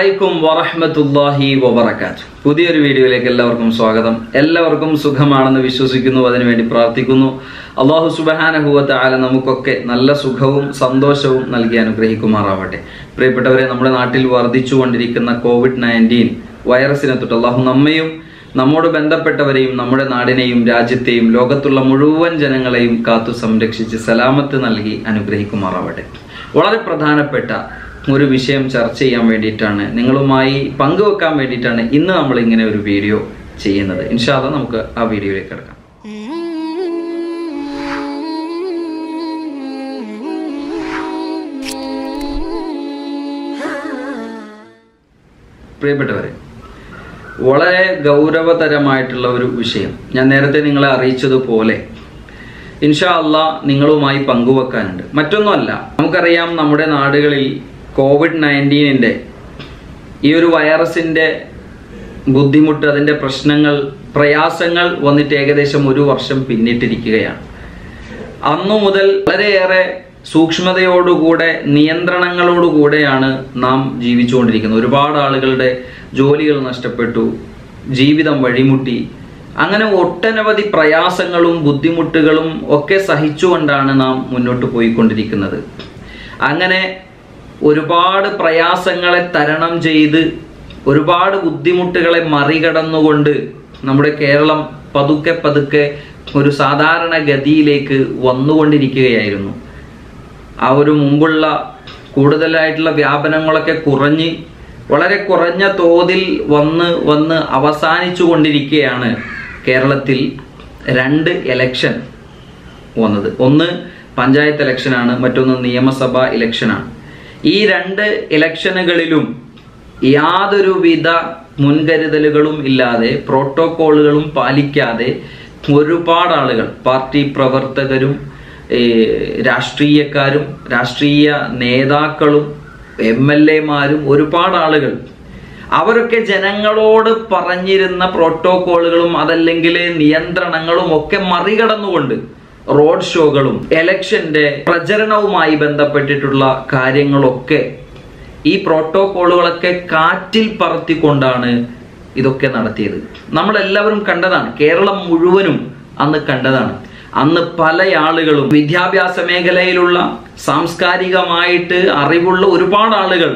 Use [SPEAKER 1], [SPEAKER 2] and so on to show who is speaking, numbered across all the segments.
[SPEAKER 1] അലൈക്കും വറഹ്മത്തുള്ളാഹി വബറകാത്ത് പുതിയൊരു വീഡിയോയിലേക്ക് എല്ലാവർക്കും സ്വാഗതം എല്ലാവർക്കും സുഖമാണെന്ന് വിശ്വസിക്കുന്നു അതിനുവേണ്ടി പ്രാർത്ഥിക്കുന്നു അള്ളാഹു സുബഹാനഹുവത്ത് ആല നമുക്കൊക്കെ നല്ല സുഖവും സന്തോഷവും നൽകി അനുഗ്രഹിക്കുമാറാവട്ടെ പ്രിയപ്പെട്ടവരെ നമ്മുടെ നാട്ടിൽ വർദ്ധിച്ചുകൊണ്ടിരിക്കുന്ന കോവിഡ് നയൻറ്റീൻ വൈറസിനെ തൊട്ട് അള്ളാഹു നമ്മയും നമ്മോട് ബന്ധപ്പെട്ടവരെയും നമ്മുടെ നാടിനെയും രാജ്യത്തെയും ലോകത്തുള്ള മുഴുവൻ ജനങ്ങളെയും കാത്തു സംരക്ഷിച്ച് സലാമത്ത് നൽകി അനുഗ്രഹിക്കുമാറാവട്ടെ വളരെ പ്രധാനപ്പെട്ട ഒരു വിഷയം ചർച്ച ചെയ്യാൻ വേണ്ടിയിട്ടാണ് നിങ്ങളുമായി പങ്കുവെക്കാൻ വേണ്ടിയിട്ടാണ് ഇന്ന് നമ്മൾ ഇങ്ങനെ ഒരു വീഡിയോ ചെയ്യുന്നത് ഇൻഷാല്ല നമുക്ക് ആ വീഡിയോയിലേക്ക് കിടക്കാം പ്രിയപ്പെട്ടവരെ വളരെ ഗൗരവതരമായിട്ടുള്ള ഒരു വിഷയം ഞാൻ നേരത്തെ നിങ്ങളെ അറിയിച്ചതുപോലെ ഇൻഷാ അള്ളാ നിങ്ങളുമായി പങ്കുവെക്കാനുണ്ട് മറ്റൊന്നുമല്ല നമുക്കറിയാം നമ്മുടെ നാടുകളിൽ കോവിഡ് നയൻറ്റീനിൻ്റെ ഈ ഒരു വൈറസിൻ്റെ ബുദ്ധിമുട്ട് അതിൻ്റെ പ്രശ്നങ്ങൾ പ്രയാസങ്ങൾ വന്നിട്ട് ഏകദേശം ഒരു വർഷം പിന്നിട്ടിരിക്കുകയാണ് അന്നു മുതൽ വളരെയേറെ സൂക്ഷ്മതയോടുകൂടെ നിയന്ത്രണങ്ങളോടുകൂടെയാണ് നാം ജീവിച്ചുകൊണ്ടിരിക്കുന്നത് ഒരുപാട് ആളുകളുടെ ജോലികൾ നഷ്ടപ്പെട്ടു ജീവിതം വഴിമുട്ടി അങ്ങനെ ഒട്ടനവധി പ്രയാസങ്ങളും ബുദ്ധിമുട്ടുകളും ഒക്കെ സഹിച്ചുകൊണ്ടാണ് നാം മുന്നോട്ട് പോയിക്കൊണ്ടിരിക്കുന്നത് അങ്ങനെ ഒരുപാട് പ്രയാസങ്ങളെ തരണം ചെയ്ത് ഒരുപാട് ബുദ്ധിമുട്ടുകളെ മറികടന്നുകൊണ്ട് നമ്മുടെ കേരളം പതുക്കെ പതുക്കെ ഒരു സാധാരണ ഗതിയിലേക്ക് വന്നുകൊണ്ടിരിക്കുകയായിരുന്നു ആ ഒരു മുമ്പുള്ള കൂടുതലായിട്ടുള്ള വ്യാപനങ്ങളൊക്കെ കുറഞ്ഞ് വളരെ കുറഞ്ഞ തോതിൽ വന്ന് വന്ന് അവസാനിച്ചു കൊണ്ടിരിക്കുകയാണ് കേരളത്തിൽ രണ്ട് എലക്ഷൻ വന്നത് ഒന്ന് പഞ്ചായത്ത് ഇലക്ഷനാണ് മറ്റൊന്ന് നിയമസഭാ ഇലക്ഷനാണ് ഈ രണ്ട് ഇലക്ഷനുകളിലും യാതൊരുവിധ മുൻകരുതലുകളും ഇല്ലാതെ പ്രോട്ടോക്കോളുകളും പാലിക്കാതെ ഒരുപാട് ആളുകൾ പാർട്ടി പ്രവർത്തകരും ഏ, രാഷ്ട്രീയക്കാരും രാഷ്ട്രീയ നേതാക്കളും എം എൽ എമാരും ഒരുപാട് ആളുകൾ അവരൊക്കെ ജനങ്ങളോട് പറഞ്ഞിരുന്ന പ്രോട്ടോക്കോളുകളും അതല്ലെങ്കിൽ നിയന്ത്രണങ്ങളും ഒക്കെ മറികടന്നുകൊണ്ട് റോഡ് ഷോകളും എലക്ഷന്റെ പ്രചരണവുമായി ബന്ധപ്പെട്ടിട്ടുള്ള കാര്യങ്ങളൊക്കെ ഈ പ്രോട്ടോക്കോളുകളൊക്കെ കാറ്റിൽ പറത്തിക്കൊണ്ടാണ് ഇതൊക്കെ നടത്തിയത് നമ്മളെല്ലാവരും കണ്ടതാണ് കേരളം മുഴുവനും അന്ന് കണ്ടതാണ് അന്ന് പല ആളുകളും വിദ്യാഭ്യാസ മേഖലയിലുള്ള സാംസ്കാരികമായിട്ട് അറിവുള്ള ഒരുപാട് ആളുകൾ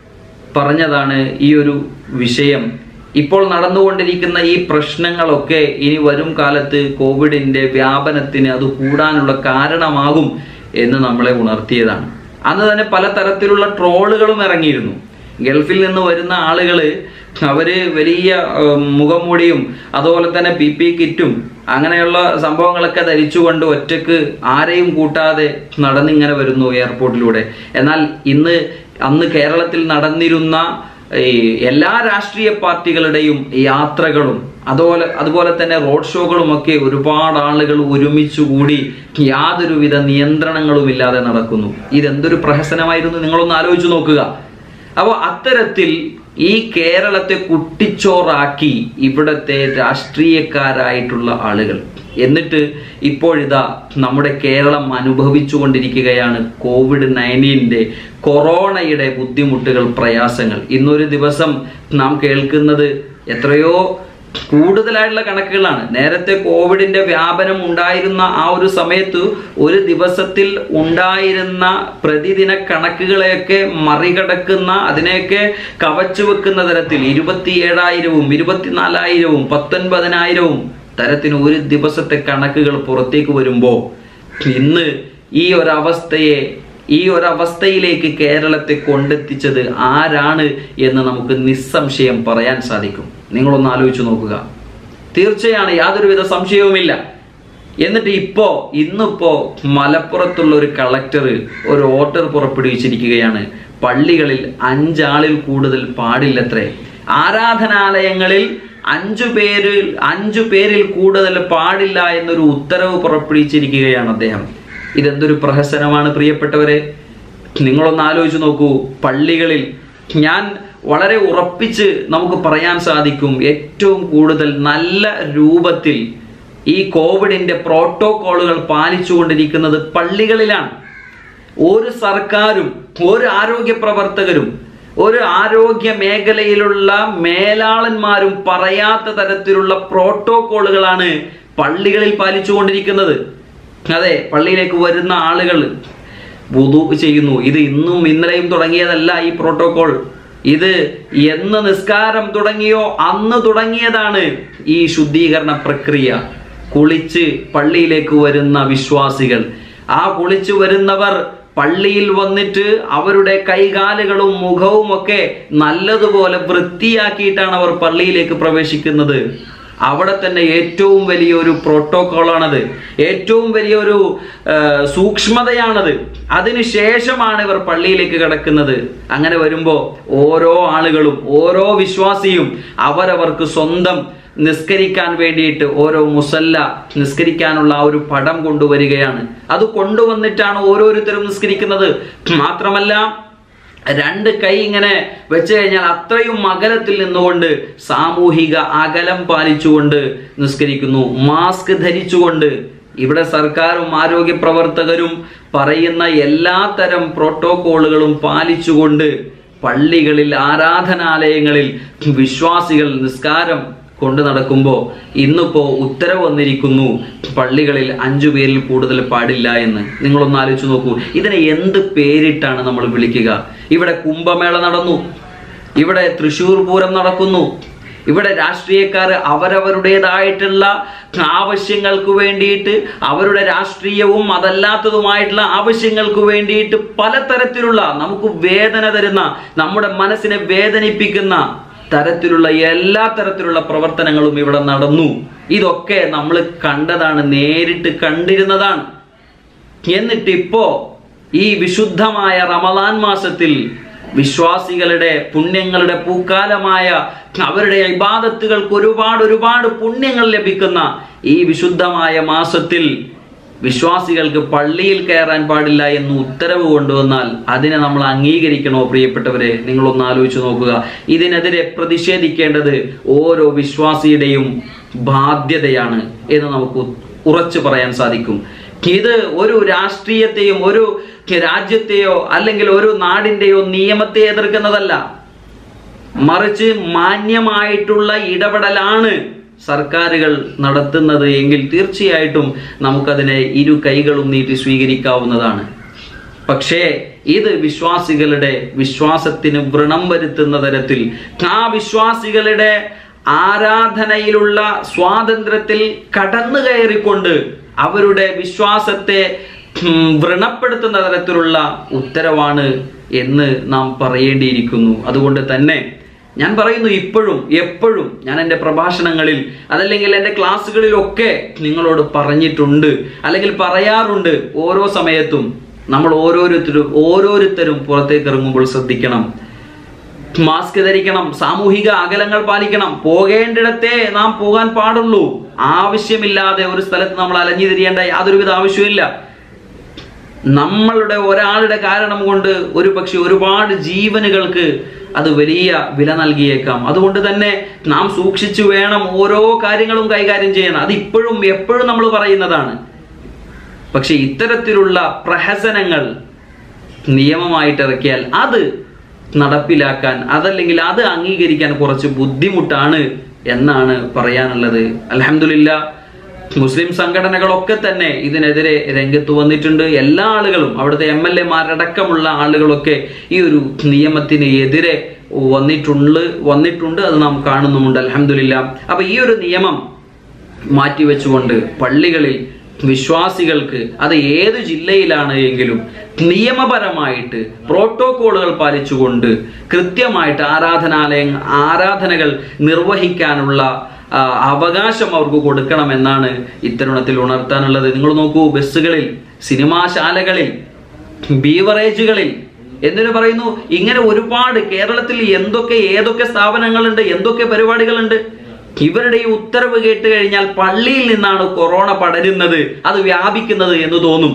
[SPEAKER 1] പറഞ്ഞതാണ് ഈ ഒരു വിഷയം ഇപ്പോൾ നടന്നുകൊണ്ടിരിക്കുന്ന ഈ പ്രശ്നങ്ങളൊക്കെ ഇനി വരും കാലത്ത് കോവിഡിന്റെ വ്യാപനത്തിന് അത് കൂടാനുള്ള കാരണമാകും എന്ന് നമ്മളെ ഉണർത്തിയതാണ് അന്ന് തന്നെ പല തരത്തിലുള്ള ട്രോളുകളും ഇറങ്ങിയിരുന്നു ഗൾഫിൽ നിന്ന് വരുന്ന ആളുകള് അവര് വലിയ ഉം, മുഖംമൂടിയും അതുപോലെ തന്നെ പി പി കിറ്റും അങ്ങനെയുള്ള സംഭവങ്ങളൊക്കെ ധരിച്ചുകൊണ്ട് ഒറ്റക്ക് ആരെയും കൂട്ടാതെ നടന്നിങ്ങനെ വരുന്നു എയർപോർട്ടിലൂടെ എന്നാൽ ഇന്ന് അന്ന് കേരളത്തിൽ നടന്നിരുന്ന ഈ എല്ലാ രാഷ്ട്രീയ പാർട്ടികളുടെയും യാത്രകളും അതുപോലെ അതുപോലെ തന്നെ റോഡ് ഷോകളും ഒക്കെ ഒരുപാട് ആളുകൾ ഒരുമിച്ച് കൂടി യാതൊരുവിധ നിയന്ത്രണങ്ങളും ഇല്ലാതെ നടക്കുന്നു ഇതെന്തൊരു പ്രഹസനമായിരുന്നു നിങ്ങളൊന്ന് ആലോചിച്ച് നോക്കുക അപ്പോൾ അത്തരത്തിൽ ഈ കേരളത്തെ കുട്ടിച്ചോറാക്കി ഇവിടത്തെ രാഷ്ട്രീയക്കാരായിട്ടുള്ള ആളുകൾ എന്നിട്ട് ഇപ്പോഴിതാ നമ്മുടെ കേരളം അനുഭവിച്ചു കൊണ്ടിരിക്കുകയാണ് കോവിഡ് നയൻറ്റീൻ്റെ കൊറോണയുടെ ബുദ്ധിമുട്ടുകൾ പ്രയാസങ്ങൾ ഇന്നൊരു ദിവസം നാം കേൾക്കുന്നത് എത്രയോ കൂടുതലായിട്ടുള്ള കണക്കുകളാണ് നേരത്തെ കോവിഡിന്റെ വ്യാപനം ഉണ്ടായിരുന്ന ആ ഒരു സമയത്ത് ഒരു ദിവസത്തിൽ ഉണ്ടായിരുന്ന പ്രതിദിന കണക്കുകളെയൊക്കെ മറികടക്കുന്ന അതിനെയൊക്കെ കവച്ചു വെക്കുന്ന തരത്തിൽ ഇരുപത്തി ഏഴായിരവും ഇരുപത്തിനാലായിരവും പത്തൊൻപതിനായിരവും തരത്തിന് ഒരു ദിവസത്തെ കണക്കുകൾ പുറത്തേക്ക് വരുമ്പോൾ ഇന്ന് ഈ ഒരവസ്ഥയെ ഈ ഒരവസ്ഥയിലേക്ക് കേരളത്തെ കൊണ്ടെത്തിച്ചത് ആരാണ് എന്ന് നമുക്ക് നിസ്സംശയം പറയാൻ സാധിക്കും നിങ്ങളൊന്ന് ആലോചിച്ച് നോക്കുക തീർച്ചയാണ് യാതൊരുവിധ സംശയവുമില്ല എന്നിട്ട് ഇപ്പോ ഇന്നിപ്പോ മലപ്പുറത്തുള്ള ഒരു കളക്ടർ ഒരു ഓർഡർ പുറപ്പെടുവിച്ചിരിക്കുകയാണ് പള്ളികളിൽ അഞ്ചാളിൽ കൂടുതൽ പാടില്ലത്രേ ആരാധനാലയങ്ങളിൽ അഞ്ചു പേരിൽ അഞ്ചു പേരിൽ കൂടുതൽ പാടില്ല എന്നൊരു ഉത്തരവ് പുറപ്പെടുവിച്ചിരിക്കുകയാണ് അദ്ദേഹം ഇതെന്തൊരു പ്രഹസനമാണ് പ്രിയപ്പെട്ടവരെ നിങ്ങളൊന്ന് ആലോചിച്ച് നോക്കൂ പള്ളികളിൽ ഞാൻ വളരെ ഉറപ്പിച്ച് നമുക്ക് പറയാൻ സാധിക്കും ഏറ്റവും കൂടുതൽ നല്ല രൂപത്തിൽ ഈ കോവിഡിന്റെ പ്രോട്ടോകോളുകൾ പാലിച്ചുകൊണ്ടിരിക്കുന്നത് പള്ളികളിലാണ് ഒരു സർക്കാരും ഒരു ആരോഗ്യ പ്രവർത്തകരും ഒരു ആരോഗ്യ മേഖലയിലുള്ള മേലാളന്മാരും പറയാത്ത തരത്തിലുള്ള പ്രോട്ടോകോളുകളാണ് പള്ളികളിൽ പാലിച്ചുകൊണ്ടിരിക്കുന്നത് അതെ പള്ളിയിലേക്ക് വരുന്ന ആളുകൾ വുദു ചെയ്യുന്നു ഇത് ഇന്നും ഇന്നലെയും തുടങ്ങിയതല്ല ഈ പ്രോട്ടോകോൾ ഇത് എന്ന് നിസ്കാരം തുടങ്ങിയോ അന്ന് തുടങ്ങിയതാണ് ഈ ശുദ്ധീകരണ പ്രക്രിയ കുളിച്ച് പള്ളിയിലേക്ക് വരുന്ന വിശ്വാസികൾ ആ കുളിച്ചു വരുന്നവർ പള്ളിയിൽ വന്നിട്ട് അവരുടെ കൈകാലുകളും മുഖവും ഒക്കെ നല്ലതുപോലെ വൃത്തിയാക്കിയിട്ടാണ് അവർ പള്ളിയിലേക്ക് പ്രവേശിക്കുന്നത് അവിടെ തന്നെ ഏറ്റവും വലിയൊരു പ്രോട്ടോകോളാണത് ഏറ്റവും വലിയൊരു ആ, സൂക്ഷ്മതയാണത് അതിനുശേഷമാണ് ഇവർ പള്ളിയിലേക്ക് കടക്കുന്നത് അങ്ങനെ വരുമ്പോൾ ഓരോ ആളുകളും ഓരോ വിശ്വാസിയും അവരവർക്ക് സ്വന്തം നിസ്കരിക്കാൻ വേണ്ടിയിട്ട് ഓരോ മുസല്ല നിസ്കരിക്കാനുള്ള ആ ഒരു പടം കൊണ്ടുവരികയാണ് അത് കൊണ്ടുവന്നിട്ടാണ് ഓരോരുത്തരും നിസ്കരിക്കുന്നത് മാത്രമല്ല രണ്ട് കൈ ഇങ്ങനെ വെച്ച് കഴിഞ്ഞാൽ അത്രയും അകലത്തിൽ നിന്നുകൊണ്ട് സാമൂഹിക അകലം പാലിച്ചുകൊണ്ട് നിസ്കരിക്കുന്നു മാസ്ക് ധരിച്ചുകൊണ്ട് ഇവിടെ സർക്കാരും ആരോഗ്യ പ്രവർത്തകരും പറയുന്ന എല്ലാ തരം പ്രോട്ടോകോളുകളും പാലിച്ചുകൊണ്ട് പള്ളികളിൽ ആരാധനാലയങ്ങളിൽ വിശ്വാസികൾ നിസ്കാരം കൊണ്ടു നടക്കുമ്പോൾ ഇന്നിപ്പോ ഉത്തരവ് വന്നിരിക്കുന്നു പള്ളികളിൽ അഞ്ചു പേരിൽ കൂടുതൽ പാടില്ല എന്ന് നിങ്ങളൊന്ന് ആലോചിച്ച് നോക്കൂ ഇതിനെ എന്ത് പേരിട്ടാണ് നമ്മൾ വിളിക്കുക ഇവിടെ കുംഭമേള നടന്നു ഇവിടെ തൃശൂർ പൂരം നടക്കുന്നു ഇവിടെ രാഷ്ട്രീയക്കാർ അവരവരുടേതായിട്ടുള്ള ആവശ്യങ്ങൾക്ക് വേണ്ടിയിട്ട് അവരുടെ രാഷ്ട്രീയവും അതല്ലാത്തതുമായിട്ടുള്ള ആവശ്യങ്ങൾക്ക് വേണ്ടിയിട്ട് പലതരത്തിലുള്ള നമുക്ക് വേദന തരുന്ന നമ്മുടെ മനസ്സിനെ വേദനിപ്പിക്കുന്ന തരത്തിലുള്ള എല്ലാ തരത്തിലുള്ള പ്രവർത്തനങ്ങളും ഇവിടെ നടന്നു ഇതൊക്കെ നമ്മൾ കണ്ടതാണ് നേരിട്ട് കണ്ടിരുന്നതാണ് എന്നിട്ട് ഇപ്പോ ഈ വിശുദ്ധമായ റമദാൻ മാസത്തിൽ വിശ്വാസികളുടെ പുണ്യങ്ങളുടെ പൂക്കാലമായ അവരുടെ ഇബാദത്തുകൾക്ക് ഒരുപാട് ഒരുപാട് പുണ്യങ്ങൾ ലഭിക്കുന്ന ഈ വിശുദ്ധമായ മാസത്തിൽ വിശ്വാസികൾക്ക് പള്ളിയിൽ കയറാൻ പാടില്ല എന്ന് ഉത്തരവ് കൊണ്ടുവന്നാൽ അതിനെ നമ്മൾ അംഗീകരിക്കണോ പ്രിയപ്പെട്ടവരെ നിങ്ങളൊന്ന് ആലോചിച്ച് നോക്കുക ഇതിനെതിരെ പ്രതിഷേധിക്കേണ്ടത് ഓരോ വിശ്വാസിയുടെയും ബാധ്യതയാണ് എന്ന് നമുക്ക് ഉറച്ചു പറയാൻ സാധിക്കും ഇത് ഒരു രാഷ്ട്രീയത്തെയും ഒരു രാജ്യത്തെയോ അല്ലെങ്കിൽ ഒരു നാടിന്റെയോ നിയമത്തെ എതിർക്കുന്നതല്ല മറിച്ച് മാന്യമായിട്ടുള്ള ഇടപെടലാണ് സർക്കാരുകൾ നടത്തുന്നത് എങ്കിൽ തീർച്ചയായിട്ടും നമുക്കതിനെ ഇരു കൈകളും നീട്ടി സ്വീകരിക്കാവുന്നതാണ് പക്ഷേ ഇത് വിശ്വാസികളുടെ വിശ്വാസത്തിന് വ്രണം വരുത്തുന്ന തരത്തിൽ ആ വിശ്വാസികളുടെ ആരാധനയിലുള്ള സ്വാതന്ത്ര്യത്തിൽ കടന്നു കയറിക്കൊണ്ട് അവരുടെ വിശ്വാസത്തെ ഉം, വ്രണപ്പെടുത്തുന്ന തരത്തിലുള്ള ഉത്തരവാണ് എന്ന് നാം പറയേണ്ടിയിരിക്കുന്നു അതുകൊണ്ട് തന്നെ ഞാൻ പറയുന്നു ഇപ്പോഴും എപ്പോഴും ഞാൻ എൻ്റെ പ്രഭാഷണങ്ങളിൽ അതല്ലെങ്കിൽ എൻ്റെ ക്ലാസ്സുകളിലൊക്കെ നിങ്ങളോട് പറഞ്ഞിട്ടുണ്ട് അല്ലെങ്കിൽ പറയാറുണ്ട് ഓരോ സമയത്തും നമ്മൾ ഓരോരുത്തരും ഓരോരുത്തരും പുറത്തേക്ക് ഇറങ്ങുമ്പോൾ ശ്രദ്ധിക്കണം മാസ്ക് ധരിക്കണം സാമൂഹിക അകലങ്ങൾ പാലിക്കണം പോകേണ്ടിടത്തെ നാം പോകാൻ പാടുള്ളൂ ആവശ്യമില്ലാതെ ഒരു സ്ഥലത്ത് നമ്മൾ അലഞ്ഞു തിരിയേണ്ട യാതൊരുവിധ ആവശ്യമില്ല നമ്മളുടെ ഒരാളുടെ കാരണം കൊണ്ട് ഒരു പക്ഷെ ഒരുപാട് ജീവനുകൾക്ക് അത് വലിയ വില നൽകിയേക്കാം അതുകൊണ്ട് തന്നെ നാം സൂക്ഷിച്ചു വേണം ഓരോ കാര്യങ്ങളും കൈകാര്യം ചെയ്യണം അത് ഇപ്പോഴും എപ്പോഴും നമ്മൾ പറയുന്നതാണ് പക്ഷെ ഇത്തരത്തിലുള്ള പ്രഹസനങ്ങൾ നിയമമായിട്ട് ഇറക്കിയാൽ അത് നടപ്പിലാക്കാൻ അതല്ലെങ്കിൽ അത് അംഗീകരിക്കാൻ കുറച്ച് ബുദ്ധിമുട്ടാണ് എന്നാണ് പറയാനുള്ളത് അലഹമില്ല മുസ്ലിം സംഘടനകളൊക്കെ തന്നെ ഇതിനെതിരെ രംഗത്ത് വന്നിട്ടുണ്ട് എല്ലാ ആളുകളും അവിടുത്തെ എം എൽ എമാരടക്കമുള്ള ആളുകളൊക്കെ ഈ ഒരു നിയമത്തിന് എതിരെ വന്നിട്ടുണ്ട് വന്നിട്ടുണ്ട് അത് നാം കാണുന്നുമുണ്ട് അലഹമില്ല അപ്പൊ ഈ ഒരു നിയമം മാറ്റിവെച്ചുകൊണ്ട് പള്ളികളിൽ വിശ്വാസികൾക്ക് അത് ഏത് ജില്ലയിലാണ് എങ്കിലും നിയമപരമായിട്ട് പ്രോട്ടോകോളുകൾ പാലിച്ചുകൊണ്ട് കൃത്യമായിട്ട് ആരാധനാലയ ആരാധനകൾ നിർവഹിക്കാനുള്ള ആ, അവകാശം അവർക്ക് കൊടുക്കണമെന്നാണ് ഇത്തരുണത്തിൽ ഉണർത്താനുള്ളത് നിങ്ങൾ നോക്കൂ ബസ്സുകളിൽ സിനിമാശാലകളിൽ ബീവറേജുകളിൽ എന്തിനു പറയുന്നു ഇങ്ങനെ ഒരുപാട് കേരളത്തിൽ എന്തൊക്കെ ഏതൊക്കെ സ്ഥാപനങ്ങളുണ്ട് എന്തൊക്കെ പരിപാടികളുണ്ട് ഇവരുടെ ഈ ഉത്തരവ് കേട്ട് കഴിഞ്ഞാൽ പള്ളിയിൽ നിന്നാണ് കൊറോണ പടരുന്നത് അത് വ്യാപിക്കുന്നത് എന്ന് തോന്നും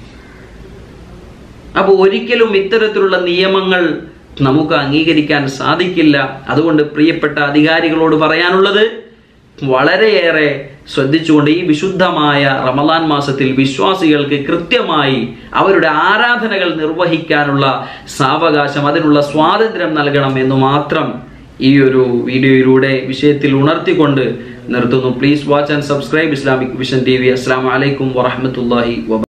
[SPEAKER 1] അപ്പൊ ഒരിക്കലും ഇത്തരത്തിലുള്ള നിയമങ്ങൾ നമുക്ക് അംഗീകരിക്കാൻ സാധിക്കില്ല അതുകൊണ്ട് പ്രിയപ്പെട്ട അധികാരികളോട് പറയാനുള്ളത് വളരെയേറെ ശ്രദ്ധിച്ചുകൊണ്ട് ഈ വിശുദ്ധമായ റമദാൻ മാസത്തിൽ വിശ്വാസികൾക്ക് കൃത്യമായി അവരുടെ ആരാധനകൾ നിർവഹിക്കാനുള്ള സാവകാശം അതിനുള്ള സ്വാതന്ത്ര്യം നൽകണം എന്ന് മാത്രം ഈ ഒരു വീഡിയോയിലൂടെ വിഷയത്തിൽ ഉണർത്തിക്കൊണ്ട് നിർത്തുന്നു please watch and subscribe Islamic Vision T V അസ്സാം വലൈക്കും വറഹമത്തല്ലാഹി വബ